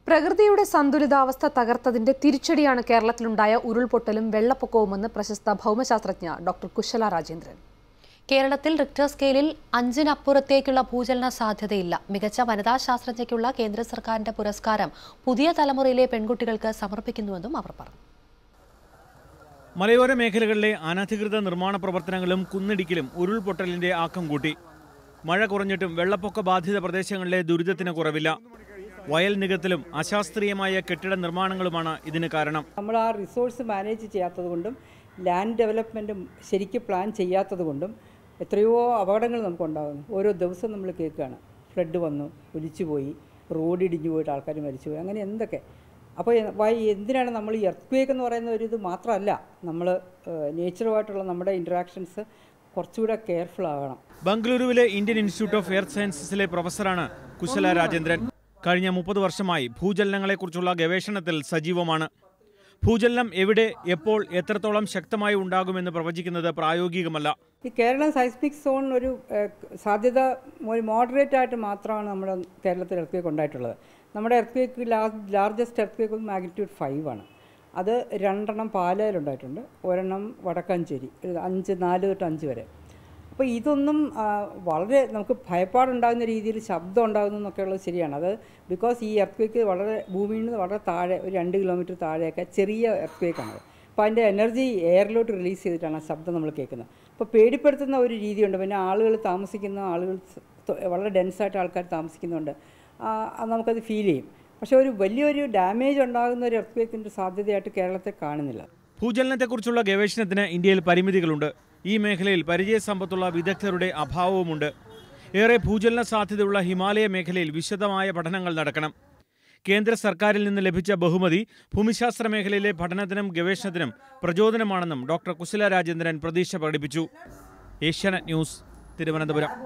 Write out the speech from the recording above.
പ്രകൃതിയുടെ സന്തുലിതാവസ്ഥ തകർത്തതിന്റെ തിരിച്ചടിയാണ് കേരളത്തിലുണ്ടായ ഉരുൾപൊട്ടലും വെള്ളപ്പൊക്കവുമെന്ന് പ്രശസ്ത ഭൗമശാസ്ത്രജ്ഞ ഡോക്ടർ കുശല രാജേന്ദ്രൻ കേരളത്തിൽ റിക്ടർ സ്കെയിലിൽ അഞ്ചിനപ്പുറത്തേക്കുള്ള ഭൂചലന സാധ്യതയില്ല മികച്ച വനിതാ ശാസ്ത്രജ്ഞയ്ക്കുള്ള കേന്ദ്ര സർക്കാരിന്റെ പുരസ്കാരം പുതിയ തലമുറയിലെ പെൺകുട്ടികൾക്ക് സമർപ്പിക്കുന്നുവെന്നും അവർ പറഞ്ഞു മലയോര മേഖലകളിലെ അനധികൃത നിർമ്മാണ പ്രവർത്തനങ്ങളും കുന്നിടിക്കലും ഉരുൾപൊട്ടലിന്റെ ആക്കം കൂട്ടി മഴ കുറഞ്ഞിട്ടും വെള്ളപ്പൊക്ക ബാധിത പ്രദേശങ്ങളിലെ ദുരിതത്തിന് കുറവില്ല വയൽ നികത്തലും അശാസ്ത്രീയമായ കെട്ടിട നിർമ്മാണങ്ങളുമാണ് ഇതിന് കാരണം നമ്മൾ ആ റിസോഴ്സ് മാനേജ് ചെയ്യാത്തത് കൊണ്ടും ലാൻഡ് ഡെവലപ്മെൻറ്റും ശരിക്കും പ്ലാൻ ചെയ്യാത്തത് കൊണ്ടും എത്രയോ അപകടങ്ങൾ നമുക്കുണ്ടാകുന്നു ഓരോ ദിവസം നമ്മൾ കേൾക്കുകയാണ് ഫ്ലഡ് വന്നു ഒലിച്ചുപോയി റോഡ് ഇടിഞ്ഞു പോയിട്ട് ആൾക്കാർ മരിച്ചുപോയി അങ്ങനെ എന്തൊക്കെ അപ്പോൾ എ- വൈ എന്തിനാണ് നമ്മൾ ഈ എർത്ത് ക്വേക്ക് എന്ന് പറയുന്ന ഒരു ഇത് മാത്രമല്ല നമ്മൾ നേച്ചറുമായിട്ടുള്ള നമ്മുടെ ഇൻട്രാക്ഷൻസ് കുറച്ചുകൂടെ കെയർഫുൾ ആകണം ബംഗളൂരുവിലെ ഇന്ത്യൻ ഇൻസ്റ്റിറ്റ്യൂട്ട് ഓഫ് എയർ സയൻസസിലെ പ്രൊഫസറാണ് കുശല രാജേന്ദ്രൻ കഴിഞ്ഞ മുപ്പത് വർഷമായി ഭൂചലനങ്ങളെക്കുറിച്ചുള്ള ഗവേഷണത്തിൽ സജീവമാണ് ഭൂചലനം എവിടെ എപ്പോൾ എത്രത്തോളം ശക്തമായി ഉണ്ടാകുമെന്ന് പ്രവചിക്കുന്നത് പ്രായോഗികമല്ല ഈ കേരളം സൈസ്മിക് സോൺ ഒരു ഏഹ്, സാധ്യത ഒരു മോഡറേറ്റ് ആയിട്ട് മാത്രമാണ് നമ്മുടെ കേരളത്തിൽ എർത്ത് ഉണ്ടായിട്ടുള്ളത് നമ്മുടെ earth largest earth magnitude five ആണ് അത് രണ്ടെണ്ണം പാലയിലുണ്ടായിട്ടുണ്ട് ഒരെണ്ണം വടക്കാഞ്ചേരി ഒരു അഞ്ച് നാല് തൊട്ട് അഞ്ച് വരെ അപ്പോൾ ഇതൊന്നും ആ, വളരെ നമുക്ക് ഭയപ്പാടുണ്ടാകുന്ന രീതിയിൽ ശബ്ദം ഉണ്ടാകുന്നു എന്നൊക്കെ ഉള്ളത് ശരിയാണ് അത് ബിക്കോസ് ഈ എർത്ത് വളരെ ഭൂമിയിൽ നിന്ന് വളരെ താഴെ ഒരു രണ്ട് കിലോമീറ്റർ താഴെയൊക്കെ ചെറിയ എർത്ത് ആണത് അപ്പോൾ അതിൻ്റെ എനർജി എയറിലോട്ട് റിലീസ് ചെയ്തിട്ടാണ് ആ ശബ്ദം നമ്മൾ കേൾക്കുന്നത് അപ്പോൾ പേടിപ്പെടുത്തുന്ന ഒരു രീതിയുണ്ട് പിന്നെ ആളുകൾ താമസിക്കുന്ന ആളുകൾ സ് തൊ- വളരെ ഡെൻസായിട്ട് ആൾക്കാർ താമസിക്കുന്നുണ്ട് ആ, അത് നമുക്കത് ഫീൽ ചെയ്യും പക്ഷേ ഒരു വലിയൊരു ഡാമേജ് ഉണ്ടാകുന്ന ഒരു എർത്ത് സാധ്യതയായിട്ട് കേരളത്തെ കാണുന്നില്ല ഭൂചലനത്തെക്കുറിച്ചുള്ള ഗവേഷണത്തിന് ഇന്ത്യയിൽ പരിമിതികളുണ്ട് ഈ മേഖലയിൽ പരിചയസമ്പത്തുള്ള വിദഗ്ധരുടെ അഭാവവുമുണ്ട് ഏറെ ഭൂചലന സാധ്യതയുള്ള ഹിമാലയ മേഖലയിൽ വിശദമായ പഠനങ്ങൾ നടക്കണം കേന്ദ്ര സർക്കാരിൽ നിന്ന് ലഭിച്ച ബഹുമതി ഭൂമിശാസ്ത്ര മേഖലയിലെ പഠനത്തിനും ഗവേഷണത്തിനും പ്രചോദനമാണെന്നും ഡോക്ടർ കുശല രാജേന്ദ്രൻ പ്രതീക്ഷ പ്രകടിപ്പിച്ചു ഏഷ്യാനെറ്റ് ന്യൂസ് തിരുവനന്തപുരം